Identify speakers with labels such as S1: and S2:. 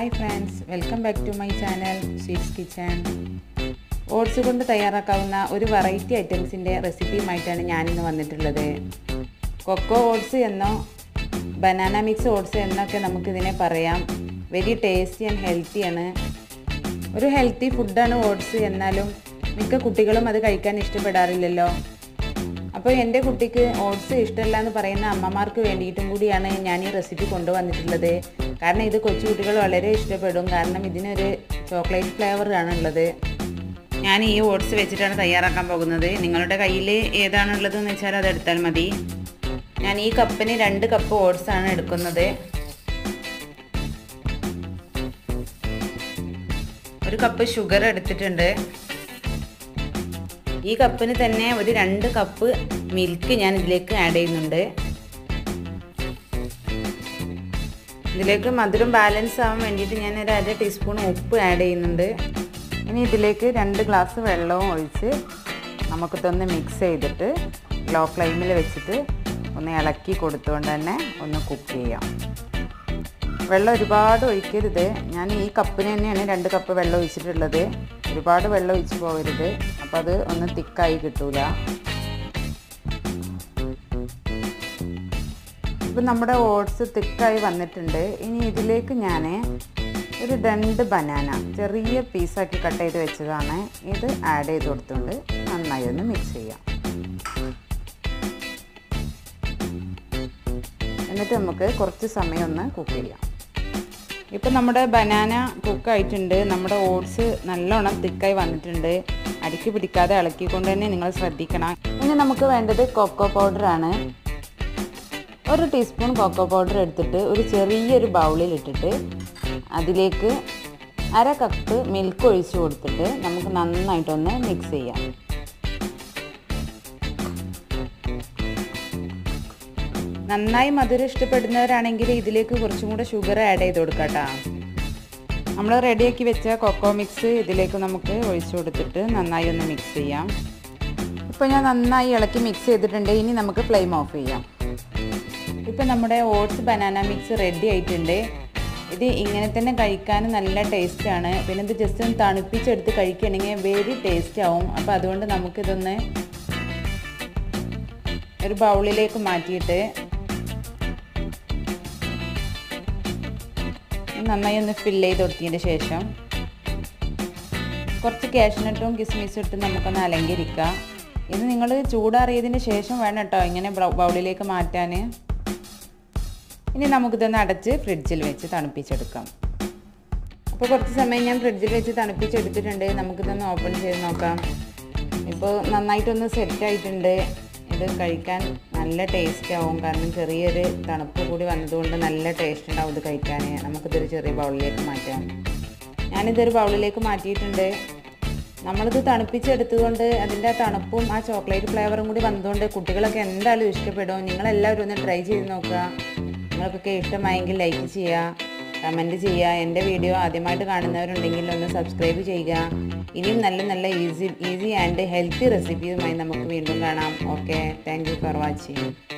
S1: hi friends welcome back to my channel sweets kitchen oats കൊണ്ട് തയ്യാറാക്കാവുന്ന ഒരു variety ഐറ്റംസിൻ്റെ റെസിപ്പിയുമായിട്ടാണ് ഞാനിന്ന് വന്നിട്ടുള്ളത് കൊക്കോ ഓട്സ് എന്നോ ബനാന മിക്സ് ഓട്സ് എന്നൊക്കെ നമുക്കിതിനെ പറയാം വെരി ടേസ്റ്റി ആൻഡ് ഹെൽത്തിയാണ് ഒരു ഹെൽത്തി ഫുഡാണ് ഓട്സ് എന്നാലും മിക്ക കുട്ടികളും അത് കഴിക്കാൻ ഇഷ്ടപ്പെടാറില്ലല്ലോ അപ്പോൾ എൻ്റെ കുട്ടിക്ക് ഓട്സ് ഇഷ്ടമല്ല എന്ന് പറയുന്ന അമ്മമാർക്ക് വേണ്ടിയിട്ടും കൂടിയാണ് ഞാൻ ഈ റെസിപ്പി കൊണ്ടുവന്നിട്ടുള്ളത് കാരണം ഇത് കൊച്ചുകുട്ടികൾ വളരെ ഇഷ്ടപ്പെടും കാരണം ഇതിനൊരു ചോക്ലേറ്റ് ഫ്ലേവർ ആണ് ഉള്ളത് ഞാൻ ഈ ഓട്സ് വെച്ചിട്ടാണ് തയ്യാറാക്കാൻ പോകുന്നത് നിങ്ങളുടെ കയ്യിൽ ഏതാണുള്ളത് എന്ന് വെച്ചാൽ അത് എടുത്താൽ മതി ഞാൻ ഈ കപ്പിന് രണ്ട് കപ്പ് ഓട്സ് ആണ് എടുക്കുന്നത് ഒരു കപ്പ് ഷുഗർ എടുത്തിട്ടുണ്ട് ഈ കപ്പിന് തന്നെ ഒരു രണ്ട് കപ്പ് മിൽക്ക് ഞാൻ ഇതിലേക്ക് ആഡ് ചെയ്യുന്നുണ്ട് ഇതിലേക്ക് മധുരം ബാലൻസ് ആവാൻ വേണ്ടിയിട്ട് ഞാൻ ഒരു അര ടീസ്പൂൺ ഉപ്പ് ആഡ് ചെയ്യുന്നുണ്ട് ഇനി ഇതിലേക്ക് രണ്ട് ഗ്ലാസ് വെള്ളവും ഒഴിച്ച് നമുക്കിതൊന്ന് മിക്സ് ചെയ്തിട്ട് ലോ ഫ്ലെയിമിൽ വെച്ചിട്ട് ഒന്ന് ഇളക്കി കൊടുത്തുകൊണ്ട് തന്നെ ഒന്ന് കുക്ക് ചെയ്യാം വെള്ളം ഒരുപാട് ഒഴിക്കരുത് ഞാൻ ഈ കപ്പിന് തന്നെയാണ് രണ്ട് കപ്പ് വെള്ളം ഒഴിച്ചിട്ടുള്ളത് ഒരുപാട് വെള്ളം ഒഴിച്ച് പോകരുത് അപ്പോൾ അത് ഒന്ന് തിക്കായി കിട്ടൂല ഇപ്പം നമ്മുടെ ഓട്സ് തിക്കായി വന്നിട്ടുണ്ട് ഇനി ഇതിലേക്ക് ഞാൻ ഒരു രണ്ട് ബനാന ചെറിയ പീസാക്കി കട്ട് ചെയ്ത് വെച്ചതാണ് ഇത് ആഡ് ചെയ്ത് കൊടുത്തുകൊണ്ട് നന്നായി ഒന്ന് മിക്സ് ചെയ്യാം എന്നിട്ട് നമുക്ക് കുറച്ച് സമയം ഒന്ന് കുക്ക് ചെയ്യാം ഇപ്പം നമ്മുടെ ബനാന കുക്കായിട്ടുണ്ട് നമ്മുടെ ഓട്സ് നല്ലോണം തിക്കായി വന്നിട്ടുണ്ട് അടിക്ക് പിടിക്കാതെ ഇളക്കിക്കൊണ്ട് തന്നെ നിങ്ങൾ ശ്രദ്ധിക്കണം ഇനി നമുക്ക് വേണ്ടത് കൊക്കോ പൗഡറാണ് ഒരു ടീസ്പൂൺ കൊക്കോ പൗഡർ എടുത്തിട്ട് ഒരു ചെറിയൊരു ബൗളിൽ ഇട്ടിട്ട് അതിലേക്ക് അര കപ്പ് മിൽക്ക് ഒഴിച്ച് കൊടുത്തിട്ട് നമുക്ക് നന്നായിട്ടൊന്ന് മിക്സ് ചെയ്യാം നന്നായി മധുരം ഇഷ്ടപ്പെടുന്നവരാണെങ്കിൽ ഇതിലേക്ക് കുറച്ചും കൂടെ ഷുഗർ ആഡ് ചെയ്ത് കൊടുക്കട്ടോ നമ്മൾ റെഡിയാക്കി വെച്ച കൊക്കോ മിക്സ് ഇതിലേക്ക് നമുക്ക് ഒഴിച്ചു കൊടുത്തിട്ട് നന്നായി ഒന്ന് മിക്സ് ചെയ്യാം ഇപ്പോൾ ഞാൻ നന്നായി ഇളക്കി മിക്സ് ചെയ്തിട്ടുണ്ട് ഇനി നമുക്ക് ഫ്ലെയിം ഓഫ് ചെയ്യാം ഇപ്പം നമ്മുടെ ഓട്സ് ബനാന മിക്സ് റെഡി ആയിട്ടുണ്ട് ഇത് ഇങ്ങനെ തന്നെ കഴിക്കാൻ നല്ല ടേസ്റ്റാണ് പിന്നെ ഇത് ജസ്റ്റ് ഒന്ന് തണുപ്പിച്ചെടുത്ത് കഴിക്കുകയാണെങ്കിൽ വെരി ടേസ്റ്റ് ആവും അപ്പോൾ അതുകൊണ്ട് നമുക്കിതൊന്ന് ഒരു ബൗളിലേക്ക് മാറ്റിയിട്ട് നന്നായി ഒന്ന് ഫില്ല് ചെയ്ത് കൊടുത്തതിന് ശേഷം കുറച്ച് കാഷ്നട്ടും കിസ്മിസും ഇട്ട് നമുക്കൊന്ന് അലങ്കരിക്കാം ഇത് നിങ്ങൾ ചൂടാറിയതിന് ശേഷം വേണം കേട്ടോ ഇങ്ങനെ ബൗളിലേക്ക് മാറ്റാൻ ഇനി നമുക്കിതൊന്ന് അടച്ച് ഫ്രിഡ്ജിൽ വെച്ച് തണുപ്പിച്ചെടുക്കാം അപ്പോൾ കുറച്ച് സമയം ഞാൻ ഫ്രിഡ്ജിൽ വെച്ച് തണുപ്പിച്ചെടുത്തിട്ടുണ്ട് നമുക്കിതൊന്ന് ഓപ്പൺ ചെയ്ത് നോക്കാം ഇപ്പോൾ നന്നായിട്ടൊന്ന് സെറ്റ് ആയിട്ടുണ്ട് ഇത് കഴിക്കാൻ നല്ല ടേസ്റ്റ് ആവും കാരണം ചെറിയൊരു തണുപ്പ് കൂടി വന്നതുകൊണ്ട് നല്ല ടേസ്റ്റ് ഉണ്ടാവും ഇത് കഴിക്കാൻ നമുക്കിതൊരു ചെറിയ ബൗളിലേക്ക് മാറ്റാം ഞാനിതൊരു ബൗളിലേക്ക് മാറ്റിയിട്ടുണ്ട് നമ്മളിത് തണുപ്പിച്ചെടുത്തുകൊണ്ട് അതിൻ്റെ ആ തണുപ്പും ആ ചോക്ലേറ്റ് ഫ്ലേവറും കൂടി വന്നതുകൊണ്ട് കുട്ടികളൊക്കെ എന്തായാലും ഇഷ്ടപ്പെടും നിങ്ങളെല്ലാവരും ഒന്ന് ട്രൈ ചെയ്ത് നോക്കുക നിങ്ങൾക്കൊക്കെ ഇഷ്ടമായെങ്കിൽ ലൈക്ക് ചെയ്യുക കമൻറ്റ് ചെയ്യുക എൻ്റെ വീഡിയോ ആദ്യമായിട്ട് കാണുന്നവരുണ്ടെങ്കിൽ ഒന്ന് സബ്സ്ക്രൈബ് ചെയ്യുക ഇനിയും നല്ല നല്ല ഈസി ഈസി ആൻഡ് ഹെൽത്തി റെസിപ്പിയുമായി നമുക്ക് വീണ്ടും കാണാം okay thank you for watching